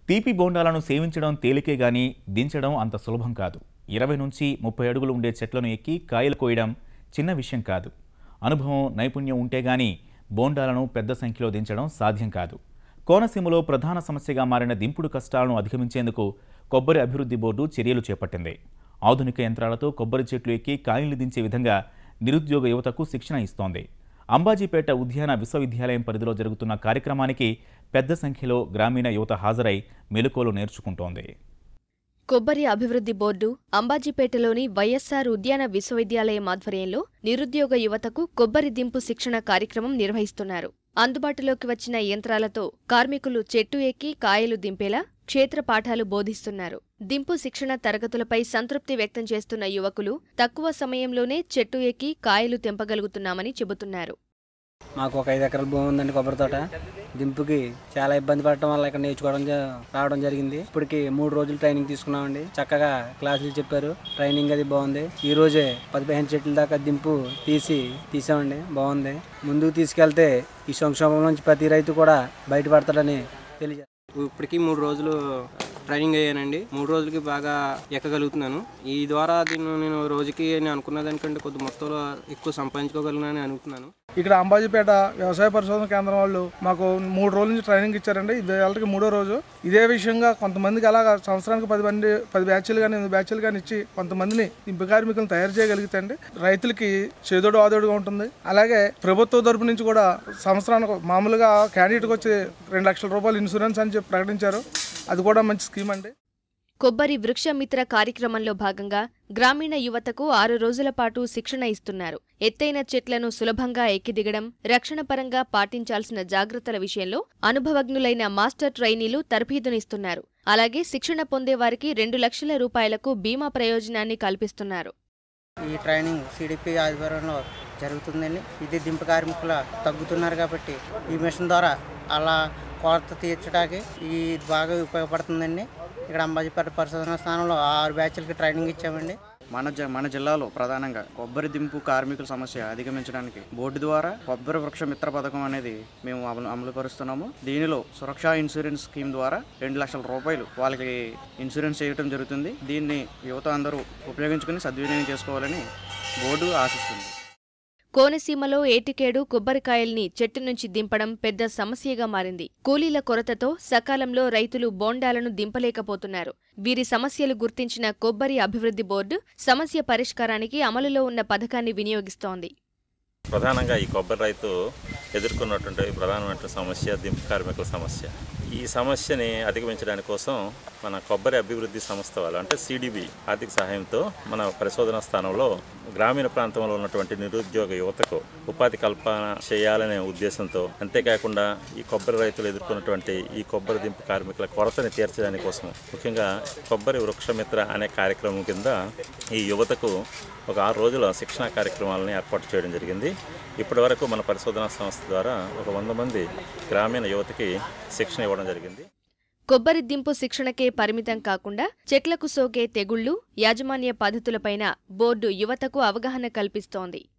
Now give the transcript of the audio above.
తీపి బోండాలను సేవించడం తేలికే గాని దించడం అంత సులభం కాదు ఇరవై నుంచి ముప్పై అడుగులు ఉండే చెట్లను ఎక్కి కాయలు కోయడం చిన్న విషయం కాదు అనుభవం నైపుణ్యం ఉంటే గాని బోండాలను పెద్ద సంఖ్యలో దించడం సాధ్యం కాదు కోనసీమలో ప్రధాన సమస్యగా మారిన దింపుడు కష్టాలను అధిగమించేందుకు కొబ్బరి అభివృద్ధి బోర్డు చర్యలు చేపట్టింది ఆధునిక యంత్రాలతో కొబ్బరి చెట్లు ఎక్కి కాయలు దించే విధంగా నిరుద్యోగ యువతకు శిక్షణ ఇస్తోంది అంబాజీపేట ఉద్యాన విశ్వవిద్యాలయం పరిధిలో జరుగుతున్న కార్యక్రమానికి పెద్ద సంఖ్యలో గ్రామీణ యువత హాజరై మెలకువలు నేర్చుకుంటోంది కొబ్బరి అభివృద్ధి బోర్డు అంబాజీపేటలోని వైఎస్సార్ ఉద్యాన విశ్వవిద్యాలయం ఆధ్వర్యంలో నిరుద్యోగ యువతకు కొబ్బరి దింపు శిక్షణ కార్యక్రమం నిర్వహిస్తున్నారు అందుబాటులోకి వచ్చిన యంత్రాలతో కార్మికులు చెట్టు ఎక్కి కాయలు దింపేలా క్షేత్ర పాఠాలు బోధిస్తున్నారు దింపు శిక్షణ తరగతులపై సంతృప్తి వ్యక్తం చేస్తున్న యువకులు తక్కువ సమయంలోనే చెట్టు ఎక్కి కాయలు తెంపగలుగుతున్నామని చెబుతున్నారు మాకు ఒక ఐదు ఎకరాల భూమి ఉందండి కొబ్బరి తోట దింపుకి చాలా ఇబ్బంది పడటం వల్ల ఇక్కడ నేర్చుకోవడం జ- రావడం జరిగింది ఇప్పటికి మూడు రోజులు ట్రైనింగ్ తీసుకున్నామండి చక్కగా క్లాసులు చెప్పారు ట్రైనింగ్ అది బాగుంది ఈ రోజే పది పదిహేను చెట్ల దాకా దింపు తీసి తీసామండి బాగుంది ముందుకు తీసుకెళ్తే ఈ సంక్షోభం నుంచి ప్రతి రైతు కూడా బయటపడతాడని తెలియజేస్తారు ఇప్పటికి మూడు రోజులు ట్రైనింగ్ అయ్యానండి మూడు రోజులకి బాగా ఎక్కగలుగుతున్నాను ఈ ద్వారా దీన్ని నేను రోజుకి నేను అనుకున్న దానికంటే కొద్ది మొత్తంలో ఎక్కువ సంపాదించుకోగలను అనుకుంటున్నాను ఇక్కడ అంబాజీపేట వ్యవసాయ పరిశోధన కేంద్రం వాళ్ళు మాకు మూడు రోజుల నుంచి ట్రైనింగ్ ఇచ్చారండి ఇది వాళ్ళకి మూడో రోజు ఇదే విషయంగా కొంతమందికి అలాగా సంవత్సరానికి పది మంది పది బ్యాచ్లు కానీ ఎనిమిది బ్యాచ్లు కానీ ఇచ్చి కొంతమందిని దింపు కార్మికులను తయారు చేయగలిగితే అండి రైతులకి చేదోడు ఆదోడుగా ఉంటుంది అలాగే ప్రభుత్వ తరపు నుంచి కూడా సంవత్సరానికి మామూలుగా క్యాండిడేట్కి వచ్చి రెండు లక్షల రూపాయలు ఇన్సూరెన్స్ అని చెప్పి ప్రకటించారు అది కూడా మంచి స్కీమ్ అండి కొబ్బరి వృక్షమిత్ర కార్యక్రమంలో భాగంగా గ్రామీణ యువతకు ఆరు రోజుల పాటు శిక్షణ ఇస్తున్నారు ఎత్తైన చెట్లను సులభంగా ఎక్కిదిగడం రక్షణ పరంగా పాటించాల్సిన జాగ్రత్తల విషయంలో అనుభవజ్ఞులైన మాస్టర్ ట్రైనీలు తర్ఫీదునిస్తున్నారు అలాగే శిక్షణ పొందేవారికి రెండు లక్షల రూపాయలకు బీమా ప్రయోజనాన్ని కల్పిస్తున్నారు ఈ ట్రైనింగ్ సిడిపి ఆధ్వర్యంలో జరుగుతుందండి ఇది దింపు కార్మికుల తగ్గుతున్నారు కాబట్టి ఈ మిషన్ ద్వారా అలా కొరత తీర్చడానికి ఈ బాగా ఉపయోగపడుతుందండి ఇక్కడ అంబాజీపేట పరిశోధన స్థానంలో ఆరు బ్యాచ్లకి ట్రైనింగ్ ఇచ్చామండి మన జ మన జిల్లాలో ప్రధానంగా కొబ్బరి దింపు కార్మికుల సమస్య అధిగమించడానికి బోర్డు ద్వారా కొబ్బరి వృక్ష మిత్ర పథకం అనేది మేము అమలు అమలుపరుస్తున్నాము దీనిలో సురక్షా ఇన్సూరెన్స్ స్కీమ్ ద్వారా రెండు లక్షల రూపాయలు వాళ్ళకి ఇన్సూరెన్స్ చేయడం జరుగుతుంది దీన్ని యువత అందరూ ఉపయోగించుకుని సద్వినియోగం చేసుకోవాలని బోర్డు ఆశిస్తుంది కోనసీమలో ఏటికేడు కొబ్బరికాయల్ని చెట్టు నుంచి దింపడం పెద్ద సమస్యగా మారింది కూలీల కొరతతో సకాలంలో రైతులు బోండాలను దింపలేకపోతున్నారు వీరి సమస్యలు గుర్తించిన కొబ్బరి అభివృద్ధి బోర్డు సమస్య పరిష్కారానికి అమలులో ఉన్న పథకాన్ని వినియోగిస్తోంది ప్రధానంగా ఈ కొబ్బరి రైతు ఎదుర్కొన్నటువంటి ప్రధానమైన సమస్య దింపు కార్మికుల సమస్య ఈ సమస్యని అధిగమించడానికి కోసం మన కొబ్బరి అభివృద్ధి సంస్థ వాళ్ళు అంటే సిడిబి ఆర్థిక సహాయంతో మన పరిశోధన స్థానంలో గ్రామీణ ప్రాంతంలో ఉన్నటువంటి నిరుద్యోగ యువతకు ఉపాధి కల్పన చేయాలనే ఉద్దేశంతో అంతేకాకుండా ఈ కొబ్బరి రైతులు ఎదుర్కొన్నటువంటి ఈ కొబ్బరి దింపు కార్మికుల కొరతని తీర్చడానికి కోసం ముఖ్యంగా కొబ్బరి వృక్షమిత్ర అనే కార్యక్రమం కింద ఈ యువతకు ఒక ఆరు రోజుల శిక్షణా కార్యక్రమాలను ఏర్పాటు చేయడం జరిగింది ఇప్పటి వరకు మన పరిశోధనా సంస్థ ద్వారా ఒక వంద మంది గ్రామీణ యువతకి శిక్షణ ఇవ్వడం జరిగింది కొబ్బరి దింపు శిక్షణకే పరిమితం కాకుండా చెట్లకు సోకే తెగుళ్లు యాజమాన్య పద్ధతులపైన బోర్డు యువతకు అవగాహన కల్పిస్తోంది